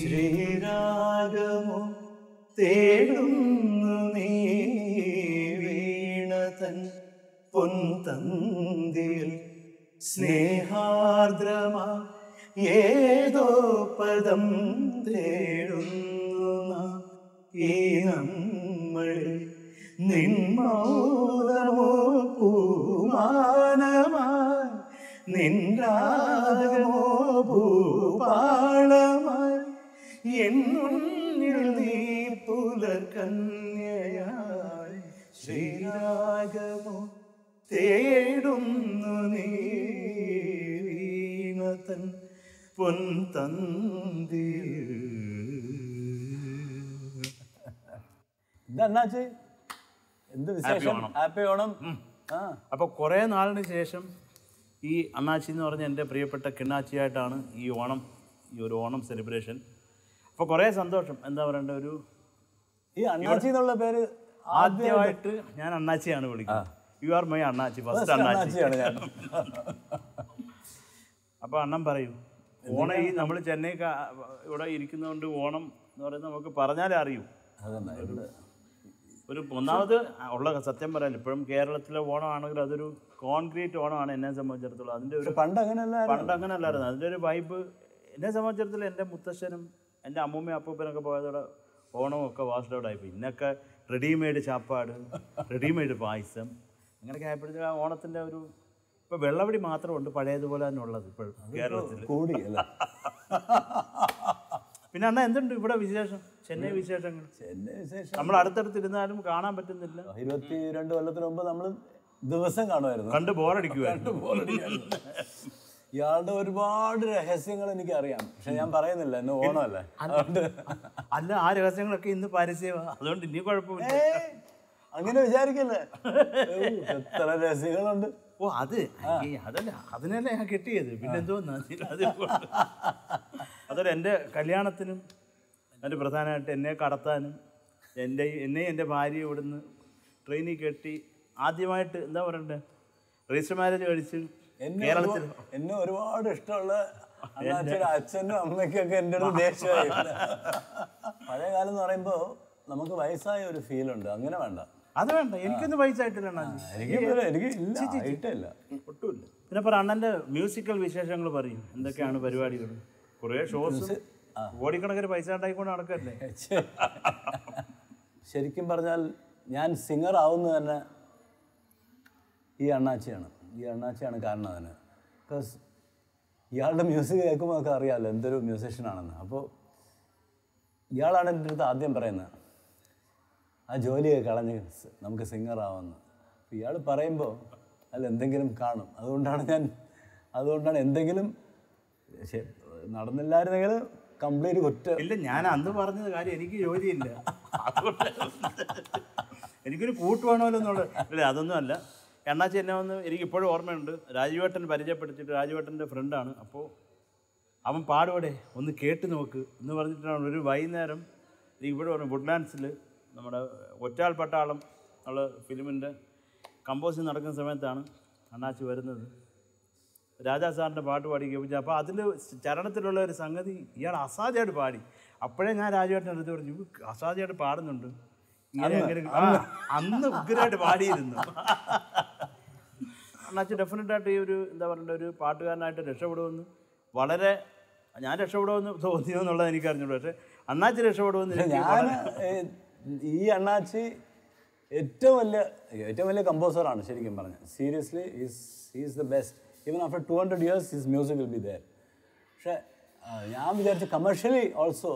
ശ്രീരാഗമോ തേടുന്നു നീ വീണതൻ പൊൻതന്തിൽ സ്നേഹാർദ്രമാ ഏതോ പദം തേടുന്നു നാം ഈ നമ്മളിൽ നിന്മൗനമോ പൂമാനമായി നിൻരാഗമോ ഭൂപാളമായി എന്നുള്ളിൽ നീ പുലർകന്യയായി ശ്രീരാഗമോ തേടുന്നു നീ വീണതൻ പൊൻതന്തിൽ എന്താ അണ്ണാച്ചി എന്ത് വിശേഷം ഓണം. ഹാപ്പി ഓണം ആ അപ്പോൾ കുറേ നാളിന് ശേഷം ഈ അണ്ണാച്ചി എന്ന് പറഞ്ഞ എൻ്റെ പ്രിയപ്പെട്ട കിണ്ണാച്ചിയായിട്ടാണ് ഈ ഓണം ഈ ഒരു ഓണം സെലിബ്രേഷൻ അപ്പോൾ കുറേ സന്തോഷം എന്താ പറയണ്ട ഒരു ഈ അണ്ണാച്ചി എന്നുള്ള പേര് ആദ്യമായിട്ട് ഞാൻ അണ്ണാച്ചിയാണ് വിളിക്കുന്നത് you are my annachi first annachi അണ്ണാച്ചിയാണ് ഞാൻ അപ്പോൾ അണ്ണൻ പറയൂ ഓണം ഈ നമ്മൾ ചെന്നൈ കാ- ഇവിടെ ഇരിക്കുന്നതുകൊണ്ട് ഓണം എന്ന് പറയുന്നത് നമുക്ക് പറഞ്ഞാലേ അറിയൂ അതന്നെ ഇവിടെ ഒരു ഒന്നാമത് ഉള്ള സത്യം പറയാൻ ഇപ്പോഴും കേരളത്തിലെ ഓണമാണെങ്കിൽ അതൊരു കോൺക്രീറ്റ് ഓണമാണ് എന്നെ സംബന്ധിച്ചിടത്തോളം അതിൻ്റെ ഒരു പണ്ട് അങ്ങനെയല്ല പണ്ട് അങ്ങനെ അല്ലായിരുന്നു അതിൻ്റെ ഒരു വൈബ് എന്നെ സംബന്ധിച്ചിടത്തോളം എൻ്റെ മുത്തശ്ശനും എൻ്റെ അമ്മൂമ്മയും അപ്പൂപ്പനൊക്കെ പോയതോടെ ഓണവും ഒക്കെ വാസ്ഡൗട്ടായി പിന്നൊക്കെ റെഡിമെയ്ഡ് ചാപ്പാട് റെഡിമെയ്ഡ് പായസം അങ്ങനെയൊക്കെ ആയപ്പോഴത്തേക്ക് ആ ഓണത്തിൻ്റെ ഒരു ഇപ്പോൾ വെള്ളവടി മാത്രമുണ്ട് പഴയതുപോലെ തന്നെ ഉള്ളത് ഇപ്പോൾ കേരളത്തിൽ കൂടി അല്ലേ പിന്നെ അണ്ണ എന്തുണ്ട് ഇവിടെ വിശേഷം ചെന്നൈ വിശേഷങ്ങൾ എന്നെ വിശേഷം നമ്മൾ അടുത്തടുത്തിരുന്നാലും കാണാൻ പറ്റുന്നില്ല ഇരുപത്തി രണ്ട് കൊല്ലത്തിന് മുമ്പ് നമ്മൾ ദിവസം കാണുമായിരുന്നു കണ്ട് ബോറടിക്കുവായിരുന്നു ഇയാളുടെ ഒരുപാട് രഹസ്യങ്ങൾ എനിക്ക് അറിയാം പക്ഷെ ഞാൻ പറയുന്നില്ല എന്നെ ഓണമല്ലേ അതുകൊണ്ട് അല്ല ആ രഹസ്യങ്ങളൊക്കെ ഇന്ന് പരസ്യമാണ് അതുകൊണ്ട് ഇനി കുഴപ്പമില്ല ഏയ്, അങ്ങനെ വിചാരിക്കല്ലേ ഏയ്, എത്ര രഹസ്യങ്ങളുണ്ട് ഓ അത് അയ്യേ, അതല്ല അതിനല്ലേ ഞാൻ കിട്ടിയത് പിന്നെ എന്തോന്നാ അത് അതൊരു എൻ്റെ കല്യാണത്തിനും അതിൻ്റെ പ്രധാനമായിട്ട് എന്നെ കടത്താനും എൻ്റെ എന്നെയും എൻ്റെ ഭാര്യയും ഇവിടുന്ന് ട്രെയിനിൽ കെട്ടി ആദ്യമായിട്ട് എന്താ പറയണ്ടേ രജിസ്റ്റർ മാരേജ് കഴിച്ച് എന്നെ കേരളത്തിൽ ഒരുപാ- എന്നെ ഒരുപാട് ഇഷ്ടമുള്ള അണ്ണാച്ചിയുടെ അച്ഛനും അമ്മയ്ക്കൊക്കെ എൻ്റെ അടുത്ത് ദേഷ്യമായി പഴയ കാലം എന്ന് പറയുമ്പോൾ നമുക്ക് വയസ്സായ ഒരു ഫീൽ ഉണ്ട് അങ്ങനെ വേണ്ട അത് വേണ്ട എനിക്കൊന്നും പൈസ ആയിട്ടില്ല അണ്ണാജി എനിക്ക് ഇതുവരെ- എനിക്ക് ഇല്ല ആയിട്ടില്ല ഒട്ടുമില്ല പിന്നെ പറ അണ്ണൻ്റെ മ്യൂസിക്കൽ വിശേഷങ്ങൾ പറയും എന്തൊക്കെയാണ് പരിപാടികൾ കുറേ ഷോസ് കോടിക്കണക്കിന് പൈസ ഉണ്ടായിക്കൊണ്ട് നടക്കല്ലേ ശ- ശരിക്കും പറഞ്ഞാൽ ഞാൻ സിംഗർ ആവുന്നത് തന്നെ ഈ അണ്ണാച്ചിയാണ് ഈ അണ്ണാച്ചിയാണ് കാരണം അതിന് ബിക്കോസ് ഇയാളുടെ മ്യൂസിക് കേൾക്കുമ്പോൾ നമുക്ക് അറിയാമല്ലോ എന്തൊരു മ്യൂസീഷ്യനാണെന്ന് അപ്പോൾ ഇയാളാണ് എൻ്റെ അടുത്ത് ആദ്യം പറയുന്നത് ആ ജോലിയൊക്കെ കളഞ്ഞ് സ് നമുക്ക് സിംഗർ ആവുമെന്ന് അപ്പോൾ ഇയാൾ പറയുമ്പോൾ അതിൽ എന്തെങ്കിലും കാണും അതുകൊണ്ടാണ് ഞാൻ അതുകൊണ്ടാണ് എന്തെങ്കിലും ശരി, നടന്നില്ലായിരുന്നെങ്കിൽ കംപ്ലീറ്റ് കുറ്റ ഇല്ല ഞാൻ അന്ന് പറഞ്ഞത് കാര്യം എനിക്ക് ജോലിയില്ല അതുകൊണ്ട് എനിക്കൊരു കൂട്ട് വേണമല്ലോ എന്നുള്ളത് ഇല്ല അതൊന്നും അല്ല എണ്ണാച്ചി എന്നെ വന്ന് എനിക്ക് ഇപ്പോഴും ഓർമ്മയുണ്ട് രാജുവേട്ടൻ പരിചയപ്പെടുത്തിയിട്ട് രാജുവേട്ടൻ്റെ ഫ്രണ്ടാണ് അപ്പോൾ അവൻ പാടുവിടെ ഒന്ന് കേട്ട് നോക്ക് എന്ന് പറഞ്ഞിട്ടാണ് ഒരു വൈകുന്നേരം എനിക്ക് ഇവിടെ പറഞ്ഞു വുഡ്ലാൻഡ്സിൽ നമ്മുടെ ഒറ്റാൾ പട്ടാളം ഉള്ള ഫിലിമിൻ്റെ കമ്പോസിങ് നടക്കുന്ന സമയത്താണ് അണ്ണാച്ചി വരുന്നത് രാജാ സാറിൻ്റെ പാട്ട് പാടി കേൾപ്പിച്ചു അപ്പോൾ അതിൽ ചരണത്തിലുള്ള ഒരു സംഗതി ഇയാൾ അസാധ്യമായിട്ട് പാടി അപ്പോഴേ ഞാൻ രാജുവേട്ടൻ അടുത്ത് പറഞ്ഞു "ഇവ അസാധ്യമായിട്ട് പാടുന്നുണ്ട് ഇങ്ങനെ അങ്ങനെ ആ, അന്ന് ഉഗ്രമായിട്ട് പാടിയിരുന്നു അണ്ണാച്ചി ഡെഫിനറ്റായിട്ട് ഈ ഒരു എന്താ പറയണ്ട ഒരു പാട്ടുകാരനായിട്ട് രക്ഷപ്പെടുമെന്ന് വളരെ ഞാൻ രക്ഷപ്പെടുമെന്ന് തോന്നിയോ എന്നുള്ളത് എനിക്ക് അറിഞ്ഞുള്ളൂ പക്ഷേ അണ്ണാച്ചി രക്ഷപ്പെടുമെന്ന് എനിക്ക് ഞാൻ ഈ അണ്ണാച്ചി ഏറ്റവും വലിയ ഏറ്റവും വലിയ കമ്പോസറാണ് ശരിക്കും പറഞ്ഞാൽ seriously is is the best even after two hundred years his music will be there പക്ഷേ ആ, ഞാൻ വിചാരിച്ചു കമേഴ്ഷ്യലി ഓൾസോ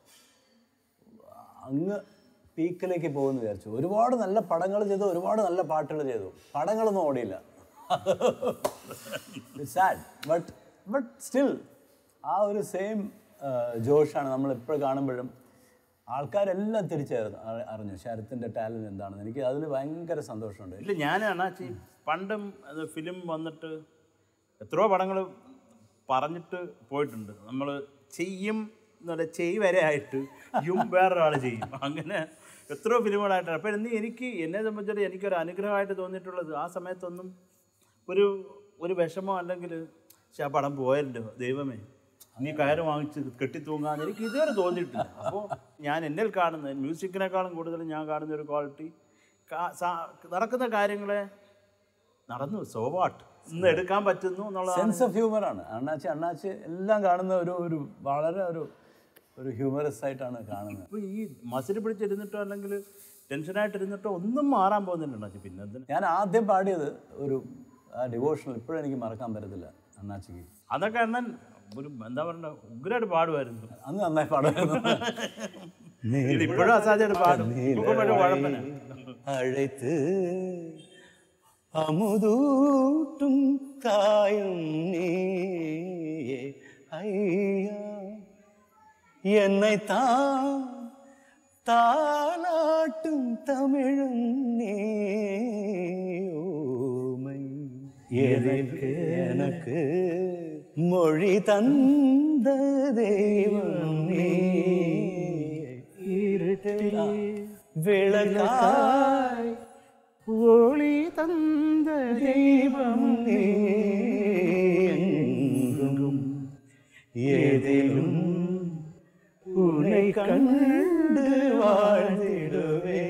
അങ്ങ് പീക്കിലേക്ക് പോകുമെന്ന് വിചാരിച്ചു ഒരുപാട് നല്ല പടങ്ങൾ ചെയ്തു ഒരുപാട് നല്ല പാട്ടുകൾ ചെയ്തു പടങ്ങളൊന്നും ഓടിയില്ല സാഡ് ബട്ട് ബട്ട് സ്റ്റിൽ ആ ഒരു സെയിം ജോഷാണ് നമ്മൾ എപ്പോഴും കാണുമ്പോഴും ആൾക്കാരെല്ലാം തിരിച്ചറിഞ്ഞു അ- അറിഞ്ഞു ശരത്തിൻ്റെ ടാലൻറ്റ് എന്താണെന്ന് എനിക്ക് അതിൽ ഭയങ്കര സന്തോഷമുണ്ട് ഇല്ല ഞാൻ അണ്ണാച്ചി പണ്ടും അത് ഫിലിം വന്നിട്ട് എത്രയോ പടങ്ങൾ പറഞ്ഞിട്ട് പോയിട്ടുണ്ട് നമ്മൾ ചെയ്യും എന്നല്ല ചെയ് വരെ ആയിട്ട് യും വേറൊരാൾ ചെയ്യും അങ്ങനെ എത്രയോ ഫിലിമുകളായിട്ടാണ് അപ്പോൾ ഇന്ന് എനിക്ക് എന്നെ സംബന്ധിച്ചിട്ട് എനിക്കൊരു അനുഗ്രഹമായിട്ട് തോന്നിയിട്ടുള്ളത് ആ സമയത്തൊന്നും ഒരു ഒരു വിഷമോ അല്ലെങ്കിൽ പക്ഷെ ആ പടം പോയല്ലോ ദൈവമേ നീ കയറ് വാങ്ങിച്ച് കെട്ടിത്തൂങ്ങാന്ന് എനിക്ക് ഇതുവരെ തോന്നിയിട്ടില്ല അപ്പോൾ ഞാൻ എന്നിൽ കാണുന്ന മ്യൂസിക്കിനേക്കാളും കൂടുതൽ ഞാൻ കാണുന്ന ഒരു ക്വാളിറ്റി നടക്കുന്ന കാര്യങ്ങളെ നടന്നു സോ വാട്ട് ഇന്ന് എടുക്കാൻ പറ്റുന്നു എന്നുള്ളതാണ് സെൻസ് ഓഫ് ഹ്യൂമറാണ് അണ്ണാച്ചി അണ്ണാച്ചി എല്ലാം കാണുന്ന ഒരു ഒരു വളരെ ഒരു ഒരു ഹ്യൂമറസ് ആയിട്ടാണ് കാണുന്നത് ഇപ്പോൾ ഈ മസിൽ പിടിച്ചിരുന്നിട്ടോ അല്ലെങ്കിൽ ടെൻഷനായിട്ടിരുന്നിട്ടോ ഒന്നും മാറാൻ പോകുന്നില്ല അണ്ണാച്ചി പിന്നെ എന്തിന് ഞാൻ ആദ്യം പാടിയത് ഒരു ഡിവോഷണൽ ഇപ്പോഴും എനിക്ക് മറക്കാൻ പറ്റത്തില്ല അണ്ണാച്ചിക്ക് അതൊക്കെ അണ്ണൻ ഒരു എന്താ പറയണ്ട ഉഗ്രമായിട്ട് പാടുമായിരുന്നു അന്ന് നന്നായി പാടുമായിരുന്നു ഇത് ഇപ്പോഴും അസാധ്യമായിട്ട് പാടും ഇപ്പൊ പക്ഷേ കുഴപ്പമില്ല അழைத்து അമുദൂട്ടും തായും നീയേ ஐயா என்னை தான் தாளாட்டும் தமிழும் நீ ஓமை எதற்கு எனக்கு மொழி தந்த தெய்வம் நீ விளக்காய் ஒளி தந்த தெய்வம் நீ எங்கும் ஏதிலும் உன்னை കണ്ട് വാഴ്ന്നിടുവേ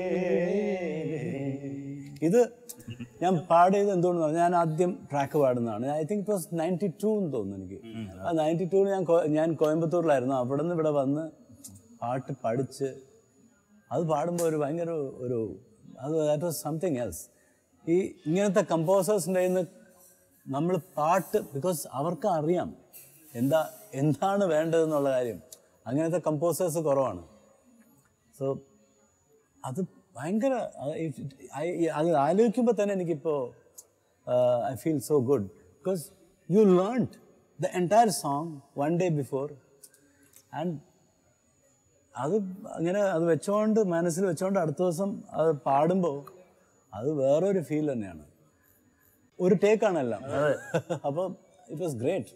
ഇത് ഞാൻ പാടിയത് എന്തുകൊണ്ടെന്ന് പറഞ്ഞാൽ ഞാൻ ആദ്യം ട്രാക്ക് പാടുന്നതാണ് I think it was ninety two എന്ന് തോന്നുന്നു എനിക്ക് ആ നയൻറ്റി ടൂവിൽ ഞാൻ കോ- ഞാൻ കോയമ്പത്തൂരിലായിരുന്നു അവിടെ നിന്ന് ഇവിടെ വന്ന് പാട്ട് പഠിച്ച് അത് പാടുമ്പോൾ ഒരു ഭയങ്കര ഒരു അത് ദാറ്റ് വാസ് സംതിങ് എൽസ് ഈ ഇങ്ങനത്തെ കമ്പോസേഴ്സിൻ്റെ നിന്ന് നമ്മൾ പാട്ട് ബിക്കോസ് അവർക്ക് അറിയാം എന്താ എന്താണ് വേണ്ടതെന്നുള്ള കാര്യം അങ്ങനത്തെ കമ്പോസേഴ്സ് കുറവാണ് സോ അത് ഭയങ്കര അത് if- I- അത് ആലോചിക്കുമ്പോൾ തന്നെ എനിക്കിപ്പോൾ I feel so good because you learn the entire song one day before and അത് അങ്ങനെ അത് വെച്ചോണ്ട് മനസ്സിൽ വെച്ചോണ്ട് അടുത്ത ദിവസം അത് പാടുമ്പോൾ അത് വേറൊരു ഫീൽ തന്നെയാണ് ഒരു ടേക്കാണെല്ലാം അപ്പോൾ ഇറ്റ് വാസ് ഗ്രേറ്റ്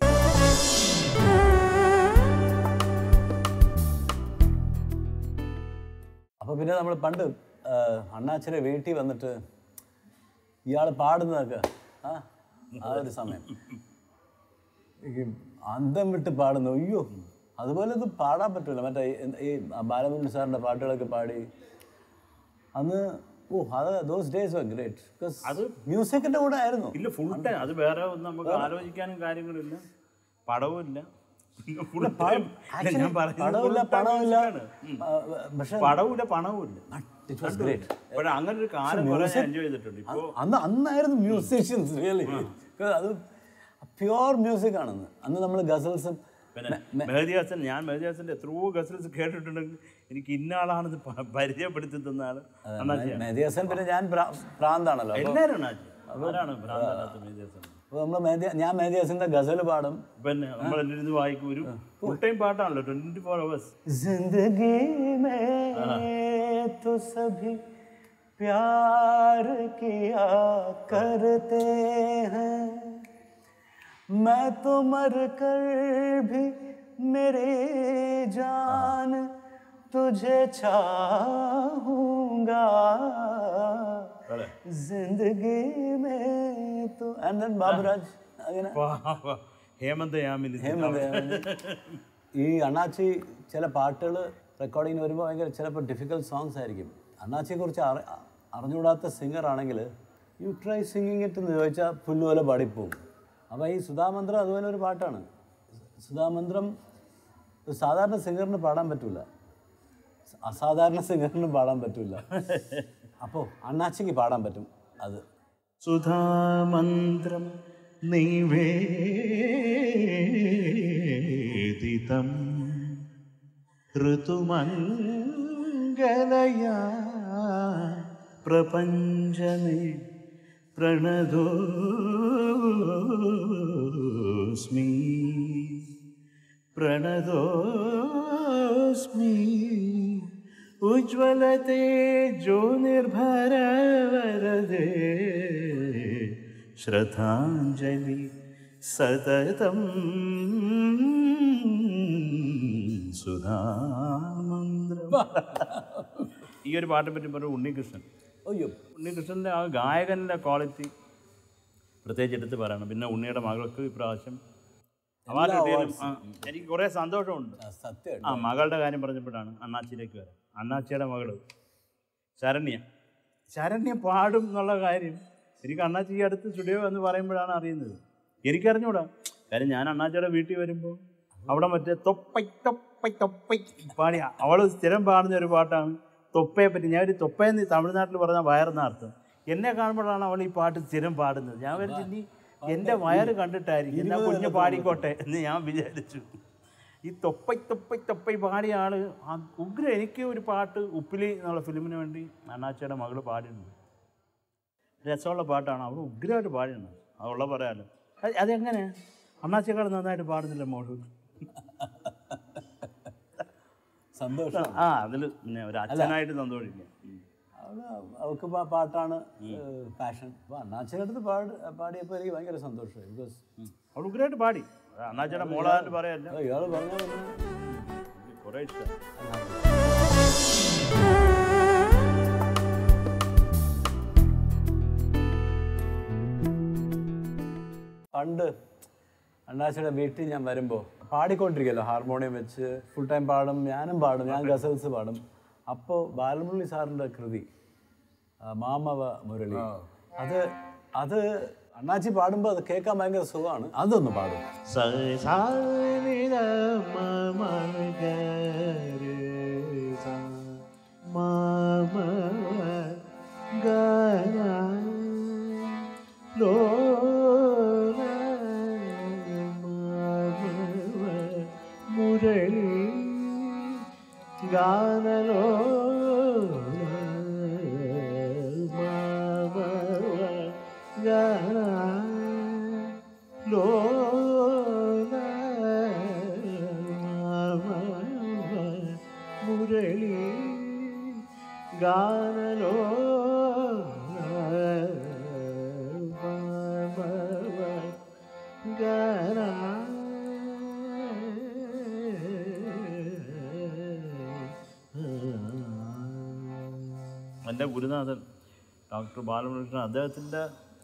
അപ്പോൾ പിന്നെ നമ്മൾ പണ്ട് അണ്ണാച്ചനെ വീട്ടിൽ വന്നിട്ട് ഇയാൾ പാടുന്നതൊക്കെ ആ ആ ഒരു സമയം ഈ അന്തം വിട്ട് പാടുന്നു അയ്യോ അതുപോലെ ഇത് പാടാൻ പറ്റില്ല മറ്റേ ഈ- ഈ ബാലമുരളി സാറിൻ്റെ പാട്ടുകളൊക്കെ പാടി അന്ന് ഓ അത് those days were great because അത് മ്യൂസിക്കിൻ്റെ കൂടെ ആയിരുന്നു ഇല്ല ഫുൾ ടൈം അത് വേറെ ഒന്നും നമുക്ക് ആലോചിക്കാനും കാര്യങ്ങളില്ല പടവും ഇല്ല ഫുൾ ടൈം ഞാൻ പറയുന്നത് പണമില്ല full time പണമില്ല music ആണ്. ആ, പക്ഷെ പടവുമില്ല പണവുമില്ല ഇറ്റ് വാസ് ഗ്രേറ്റ് പക്ഷെ അങ്ങനെ ഒരു കാലം കുറെ ഞാൻ എൻജോയ് ചെയ്തിട്ടുണ്ട് ഇപ്പോ അന്ന് അന്നായിരുന്നു മ്യൂസീഷ്യൻസ് റിയലി അത് പ്യുവർ മ്യൂസിക് ആണെന്ന് അന്ന് നമ്മൾ ഗസൽസും പിന്നെ മെഹദി ഹസൻ ഞാൻ മെഹദി ഹസന്റെ എത്രയോ ഗസൽസ് കേട്ടിട്ടുണ്ടെങ്കിൽ എനിക്ക് ഇന്ന ആളാണെന്ന് പ- പരിചയപ്പെടുത്തി തന്ന ആള് അണ്ണാച്ചിയാണ് മെഹദി ഹസൻ പിന്നെ ഞാൻ പ്രാ- പ്രാന്താണല്ലോ അപ്പോൾ എല്ലാവരും അണ്ണാച്ചി ആരാണ് ഭ്രാന്തല്ലാത്ത മെഹദി ഹസൻ അപ്പോൾ നമ്മൾ മെഹദി ഞാൻ മെഹദി ഹസൻ്റെ ഗസൽ പാടും പിന്നെ നമ്മൾ എൻ്റെ ഇരുന്ന് വായിക്കും ഒരു ഫുൾ ടൈം പാട്ടാണല്ലോ ട്വന്റി ഫോർ അവേഴ്സ് जिंदगी में तो सभी प्यार किया करते हैं मैं तो मर कर भी मेरे जान तुझे चाहूंगा അതെ जिंदगी में तो and then ബാബുരാജ് അങ്ങനെ ഹേമന്ത് യാമിനി ഈ അണ്ണാച്ചി ചില പാട്ടുകൾ റെക്കോർഡിങ്ങിന് വരുമ്പോൾ ഭയങ്കര ചിലപ്പോൾ ഡിഫിക്കൽട്ട് സോങ്സ് ആയിരിക്കും അണ്ണാച്ചിയെ കുറിച്ച് അറി അറിഞ്ഞുകൂടാത്ത സിംഗർ ആണെങ്കിൽ യു ട്രൈ സിംഗിങ് ഇറ്റ് എന്ന് ചോദിച്ചാൽ പുല്ലുപോലെ പാടിപ്പോവും അപ്പോൾ ഈ സുധാമന്ത്രം അതുപോലെ ഒരു പാട്ടാണ് സുധാമന്ത്രം ഒരു സാധാരണ സിംഗറിന് പാടാൻ പറ്റില്ല അസാധാരണ സിംഗറിന് പാടാൻ പറ്റില്ല അപ്പോൾ അണ്ണാച്ചിക്ക് പാടാൻ പറ്റും അത് സുധാമന്ത്രം നിവേദിതം ഋതുമംഗലയാ പ്രപഞ്ചമേ പ്രണതോസ്മി പ്രണതോസ്മി ഉജ്വലത്തെ ജ്യോനിർഭരവരദേ ശ്രദ്ധാഞ്ജലി സതതം സുധാമന്ത്രം ഈ ഒരു പാട്ടിനെ പറ്റി പറഞ്ഞു ഉണ്ണികൃഷ്ണൻ അയ്യോ ഉണ്ണികൃഷ്ണൻ്റെ ആ ഗായകൻ്റെ ക്വാളിറ്റി പ്രത്യേകിച്ച് എടുത്ത് പറയണം പിന്നെ ഉണ്ണിയുടെ മകൾക്ക് ഇപ്രാവശ്യം അവാർഡ് കിട്ടിയാലും ആ, എനിക്ക് കുറേ സന്തോഷമുണ്ട് സത്യമായിട്ട് ആ മകളുടെ കാര്യം പറഞ്ഞപ്പോഴാണ് അണ്ണാച്ചിയിലേക്ക് വരാം അണ്ണാച്ചിയുടെ മകള് ശരണ്യ ശരണ്യ പാടും എന്നുള്ള കാര്യം എനിക്ക് അണ്ണാച്ചി ഈ അടുത്ത് സ്റ്റുഡിയോ എന്ന് പറയുമ്പോഴാണ് അറിയുന്നത് എനിക്കറിഞ്ഞൂടാ കാര്യം ഞാൻ അണ്ണാച്ചിയുടെ വീട്ടിൽ വരുമ്പോൾ അവിടെ മറ്റേ തൊപ്പൈ തൊപ്പൈ തൊപ്പൈ പാടിയ അവൾ സ്ഥിരം പാടുന്ന ഒരു പാട്ടാണ് തൊപ്പയെ പറ്റി ഞാൻ ഒരു തൊപ്പയെന്ന് തമിഴ്നാട്ടിൽ പറഞ്ഞ വയറെന്ന അർത്ഥം എന്നെ കാണുമ്പോഴാണ് അവൾ ഈ പാട്ട് സ്ഥിരം പാടുന്നത് ഞാൻ വിചാരിച്ചു ഇനി എൻ്റെ വയറ് കണ്ടിട്ടായിരിക്കും എന്നാ കുഞ്ഞ് പാടിക്കോട്ടെ എന്ന് ഞാൻ വിചാരിച്ചു ഈ തൊപ്പൈ തൊപ്പൈ തൊപ്പൈ പാടിയ ആള് ആ ഉഗ്ര എനിക്ക് ഒരു പാട്ട് ഉപ്പിലി എന്നുള്ള ഫിലിമിന് വേണ്ടി അണ്ണാച്ചിയുടെ മകള് പാടിയിട്ടുണ്ട് രസമുള്ള പാട്ടാണ് അവൾ ഉഗ്രമായിട്ട് പാടിയിട്ടുണ്ട് അതുള്ള പറയാലോ അത് അതെങ്ങനെ അണ്ണാച്ചിയേക്കാൾ നന്നായിട്ട് പാടുന്നില്ല മോള് സന്തോഷം ആ അതിൽ പിന്നെ ഒരു അച്ഛനായിട്ട് സന്തോഷിക്കാം ഉം. അവള് അവൾക്ക് പാ- പാട്ടാണ് പാഷൻ അപ്പോൾ അണ്ണാച്ചിയുടെ അടുത്ത് പാട് പാടിയപ്പോൾ എനിക്ക് ഭയങ്കര സന്തോഷമായി ബിക്കോസ് അവൾ ഉഗ്രമായിട്ട് പാടി അത് അണ്ണാച്ചിയുടെ മോളായിട്ട് പറയല്ല ഇയാൾ പറഞ്ഞാൽ കുറേ ഇഷ്ടം പണ്ട് അണ്ണാച്ചിയുടെ വീട്ടിൽ ഞാൻ വരുമ്പോൾ പാടിക്കൊണ്ടിരിക്കുമല്ലോ ഹാർമോണിയം വെച്ച് ഫുൾ ടൈം പാടും ഞാനും പാടും ഞാൻ ഗസൽസ് പാടും അപ്പോൾ ബാലമുരളി സാറിൻ്റെ കൃതി ആ, മാമവ മുരളി അത് അത് അണ്ണാച്ചി പാടുമ്പോൾ അത് കേൾക്കാൻ ഭയങ്കര സുഖമാണ് അതൊന്ന് പാടും മുരളി ഗാനലോ മുരളി ഗാനലോ എൻ്റെ ഗുരുനാഥൻ ഡോക്ടർ ബാലകൃഷ്ണൻ അദ്ദേഹത്തിൻ്റെ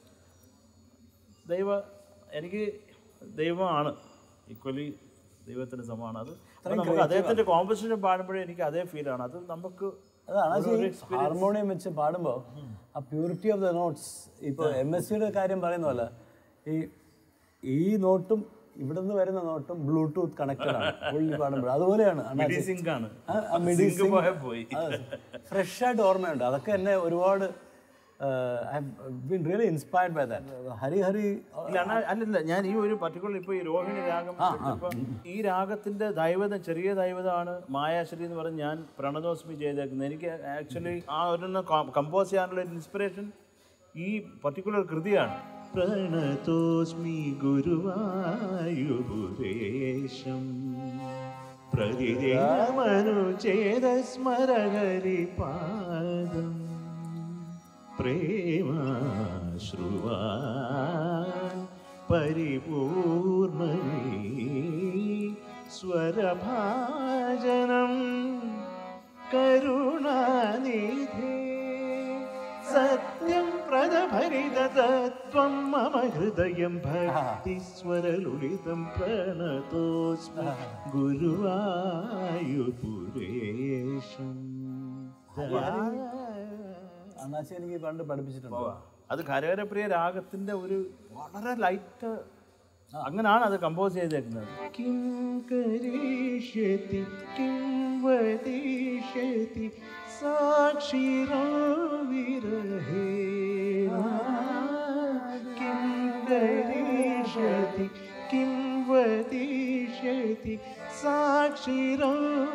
ദൈവ എനിക്ക് ദൈവമാണ് ഈക്വലി ദൈവത്തിന് സമാനം അത് അപ്പോൾ നമുക്ക് അദ്ദേഹത്തിൻ്റെ കോമ്പസിഷൻ പാടുമ്പോഴേ എനിക്ക് അതേ ഫീലാണ് അത് നമുക്ക് അത് അണ്ണാച്ചി ഹാർമോണിയം വെച്ച് പാടുമ്പോൾ ആ പ്യൂരിറ്റി ഓഫ് ദ നോട്ട്സ് ഇപ്പോൾ എം എസ് സിയുടെ കാര്യം പറയുന്ന പോലെ ഈ ഈ നോട്ടും ഇവിടുന്ന് വരുന്ന നോട്ടും ബ്ലൂടൂത്ത് കണക്റ്റഡ് ആണ് പുള്ളി പാടുമ്പോൾ അതുപോലെയാണ് അണ്ണാച്ചി സിങ്ക് ആണ് ആ, ആ മിഡി സിങ്ക് പോയാൽ പോയി ഫ്രഷ് ആയിട്ട് ഓർമ്മയുണ്ട് അതൊക്കെ എന്നെ ഒരുപാട് I been really inspired by that Hari Hari ഇല്ല അണ്ണാ അല്ലല്ല ഞാൻ ഈ ഒരു പർട്ടിക്കുലർ ഇപ്പോൾ ഈ രോഹിണി രാഗം എടുത്തപ്പോൾ ഈ രാഗത്തിന്റെ ദൈവത ചെറിയ ദൈവതമാണ് മായാശ്രീ എന്ന് പറഞ്ഞ് ഞാൻ പ്രണതോസ്മി ചെയ്തേക്കുന്നത് എനിക്ക് ആക്ച്വലി ആ ഒരു കമ്പോസ് ചെയ്യാനുള്ള ഒരു ഇൻസ്പിറേഷൻ ഈ പർട്ടിക്കുലർ കൃതിയാണ് പ്രണതോസ്മി ഗുരുവായുപുരേശം പ്രതിമനുചേതസ്മരഹരി പാദം പ്രേമാശ്രുവാ പരിപൂർണമീ സ്വരഭാജനം കരുണാനിധേ സത്യം പ്രദഭരിതതത്വം മമ ഹൃദയം ഭക്തിസ്വരലുളിതം പ്രണതോസ്മി ഗുരുവായുപുരേശം അണ്ണാച്ചി എനിക്ക് പണ്ട് പഠിപ്പിച്ചിട്ടുണ്ട് അത് കരകരപ്രിയ രാഗത്തിന്റെ ഒരു വളരെ ലൈറ്റ് അങ്ങനാണ് അത് കമ്പോസ് ചെയ്തേക്കുന്നത് കിം കരീഷ്യതി കിം വദീഷ്യതി സാക്ഷിരോ വിരഹേണ കിം കരീഷ്യതി കിം വദീഷ്യതി സാക്ഷിരോ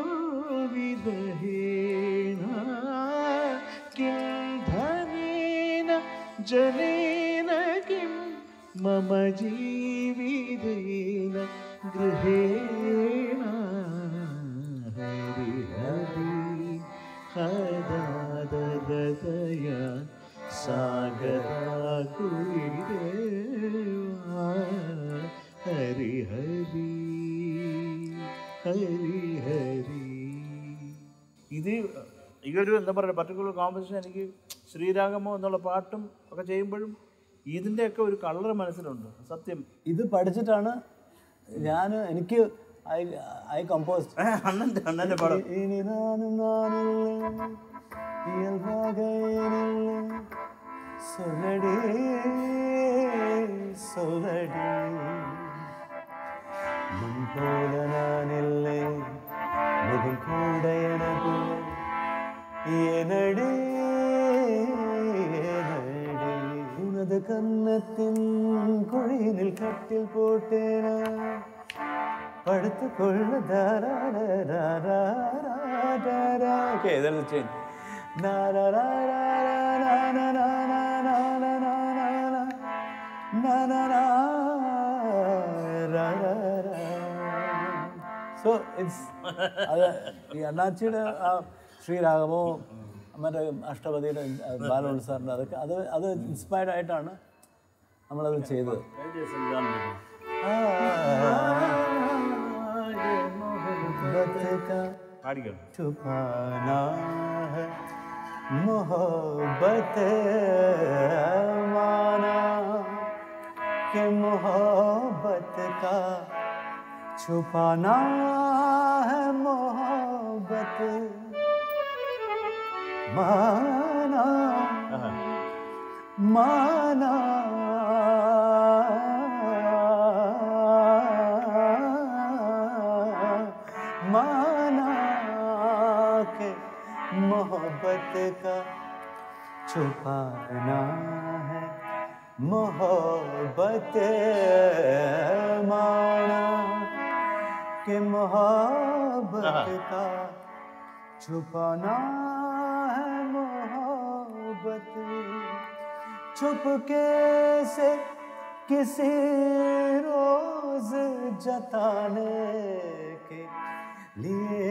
വിരഹേണ കിം ധനേന ജലേന കിം മമ ജീവിതേന ഗൃഹേണ ഹരി ഹരി ഹദാദരതയ സാഗരാകുരിദേവാ ഹരി ഹരി ഹരി ഹരി ഇത് ഈ ഒരു എന്താ പറയുക പർട്ടിക്കുലർ കോമ്പസിഷൻ എനിക്ക് ശ്രീരാഗമോ എന്നുള്ള പാട്ടും ഒക്കെ ചെയ്യുമ്പോഴും ഇതിൻ്റെയൊക്കെ ഒരു കളർ മനസ്സിലുണ്ട് സത്യം ഇത് പഠിച്ചിട്ടാണ് ഞാൻ എനിക്ക് ഐ ഐ കമ്പോസ് ഏ, അണ്ണൻ്റെ അണ്ണൻ്റെ പടം ഇനി നാനും നാനില്ലേ ഇയൽവാകയിലില്ലേ സൊല്ലടി സൊല്ലടി മുൻപോല നാനില്ലേ മുഖം കൂടെ എനക്ക് எனடி எனடி உனது கன்னத்தின் குழியினில் கட்டில் போட்டேனா படுத்து கொள்ள ஓகே இதெல்லாம் சேஞ்ச் സോ ഇറ്റ്സ് അത് ഈ അണ്ണാച്ചിയുടെ ആ ശ്രീരാഗമോ മറ്റേ അഷ്ടപതിയുടെ ബാലോൾ സാറിൻ്റെ അതൊക്കെ അത് അത് ഇൻസ്പയർഡ് ആയിട്ടാണ് നമ്മളത് ചെയ്തത് പാടിക്കണം छुपाना है मोहब्बत माना कि मोहब्बत का छुपाना है मोहब्बत माना माना माना के मोहब्बत का छुपाना है मोहब्बत माना के मोहब्बत का छुपाना है मोहब्बत चुपके से किसी रोज जताने के लिए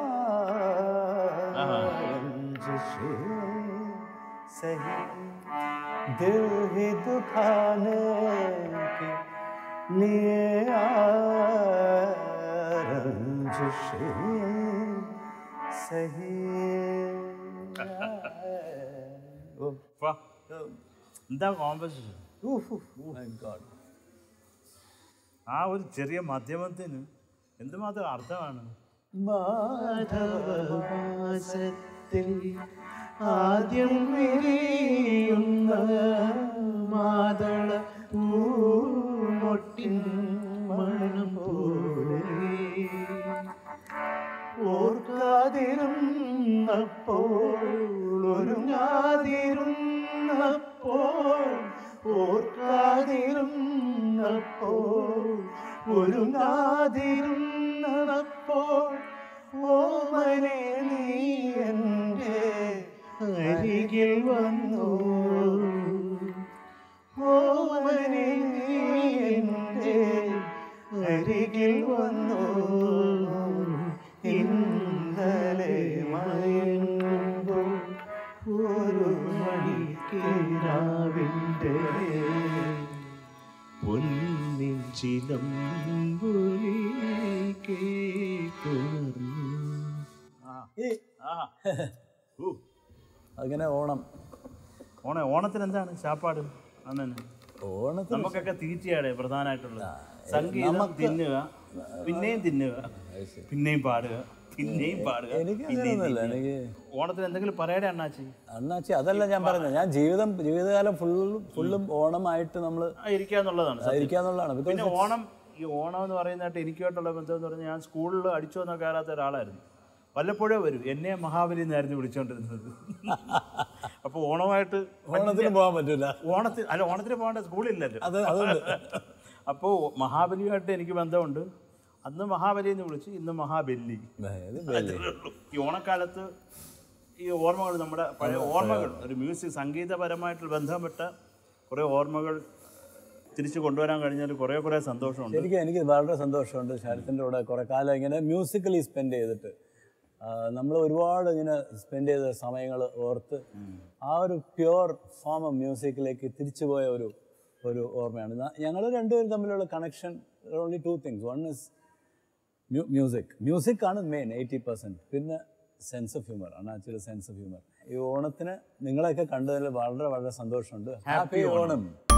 आरंजिशे सही दिल ही दुखाने के लिए आरंजिशे सही Oh. വാ. എന്താ composition Oof, oof, my God. ആ ഒരു ചെറിയ മധ്യമത്തിന് എന്തുമാത്രം അർത്ഥമാണ് മാധവമാസത്തിൽ ആദ്യം വിരിയുന്ന മാതള പൂമൊട്ടിൻ മണം പോലെ ഓർക്കാതിരുന്നപ്പോൾ ഒരുങ്ങാതിരുന്നപ്പോൾ ഓർക്കാതിരുന്നപ്പോൾ ഒരുങ്ങാതിരുന്നപ്പോൾ ഓമനെ നീ എൻ്റെ അരികിൽ വന്നു ഓമനെ നീ എൻ്റെ അരികിൽ വന്നു ഇന്നലെ മയങ്ങുമ്പോൾ ഒരു മണിക്കിനാവിൻ്റെ പൊന്നിൻ ചിലമ്പൊലി കേട്ടുണർന്നു ആഹാ. ഊ. അങ്ങനെ ഓണം ഓണ ഓണത്തിന് എന്താണ് ചാപ്പാട് അണ്ണന് ഓണത്തിന് നമുക്കൊക്കെ തീറ്റയാണ് പ്രധാനമായിട്ടുള്ളത് സംഗീതം തിന്നുക പിന്നെയും തിന്നുക പിന്നെയും പാടുക പിന്നെയും പാടുക എനിക്ക് പിന്നെയും അങ്ങനെയൊന്നുമില്ല തിന്നുക. എനിക്ക് ഓണത്തിന് എന്തെങ്കിലും പറയടേ അണ്ണാച്ചി അണ്ണാച്ചി അതല്ല ഞാൻ പറഞ്ഞത് ഞാൻ ജീവിതം ജീവിതകാലം ഫുള്ളും ഫുള്ളും ഓണമായിട്ട് നമ്മൾ ആ, ഇരിക്കാന്നുള്ളതാണ് സത്യം. ഇരിക്കാന്നുള്ളതാണ് ബിക്കോസ് പിന്നെ ഓണം ഈ ഓണം എന്ന് പറയുന്നതായിട്ട് എനിക്കുമായിട്ടുള്ള ബന്ധം എന്ന് പറഞ്ഞാൽ ഞാൻ സ്കൂളിൽ അടിച്ചു വന്ന കയറാത്ത ഒരാളായിരുന്നു വല്ലപ്പോഴേ വരും എന്നെ മഹാബലി എന്നായിരുന്നു വിളിച്ചുകൊണ്ടിരുന്നത് അപ്പോൾ ഓണമായിട്ട് ഓണത്തിന് പോകാൻ പറ്റില്ല ഓണത്തിന് അല്ല ഓണത്തിന് പോകേണ്ട സ്കൂളില്ലല്ലോ അത് അതുകൊണ്ട് അപ്പോൾ മഹാബലിയുമായിട്ട് എനിക്ക് ബന്ധമുണ്ട് അന്ന് മഹാബലി എന്ന് വിളിച്ചു ഇന്ന് മഹാബലി ഇത് ബലി. ഈ ഓണക്കാലത്ത് ഈ ഓർമ്മകൾ നമ്മുടെ പഴയ ഓർമ്മകൾ ഒരു മ്യൂസിക് സംഗീതപരമായിട്ട് ബന്ധപ്പെട്ട കുറേ ഓർമ്മകൾ തിരിച്ചു കൊണ്ടുവരാൻ കഴിഞ്ഞാൽ കുറേ കുറേ സന്തോഷമുണ്ട് ശരിക്കും എനിക്ക് വളരെ സന്തോഷമുണ്ട് ശരത്തിൻ്റെ കൂടെ കുറേ കാലം ഇങ്ങനെ മ്യൂസിക്കലി സ്പെൻഡ് ചെയ്തിട്ട് നമ്മൾ ഒരുപാട് ഇങ്ങനെ സ്പെൻഡ് ചെയ്ത സമയങ്ങൾ ഓർത്ത് ആ ഒരു പ്യുവർ ഫോം ഓഫ് മ്യൂസിക്കിലേക്ക് തിരിച്ചു പോയ ഒരു ഒരു ഓർമ്മയാണ് ഞങ്ങൾ രണ്ടുപേരും തമ്മിലുള്ള connection only two things one is music music ആണ് മെയിൻ എയ്റ്റി പെർസെൻറ്റ് പിന്നെ സെൻസ് ഓഫ് ഹ്യൂമർ അണ്ണാച്ചിയുടെ സെൻസ് ഓഫ് ഹ്യൂമർ ഈ ഓണത്തിന് നിങ്ങളെയൊക്കെ കണ്ടതിൽ വളരെ വളരെ സന്തോഷമുണ്ട് ഹാപ്പി ഓണം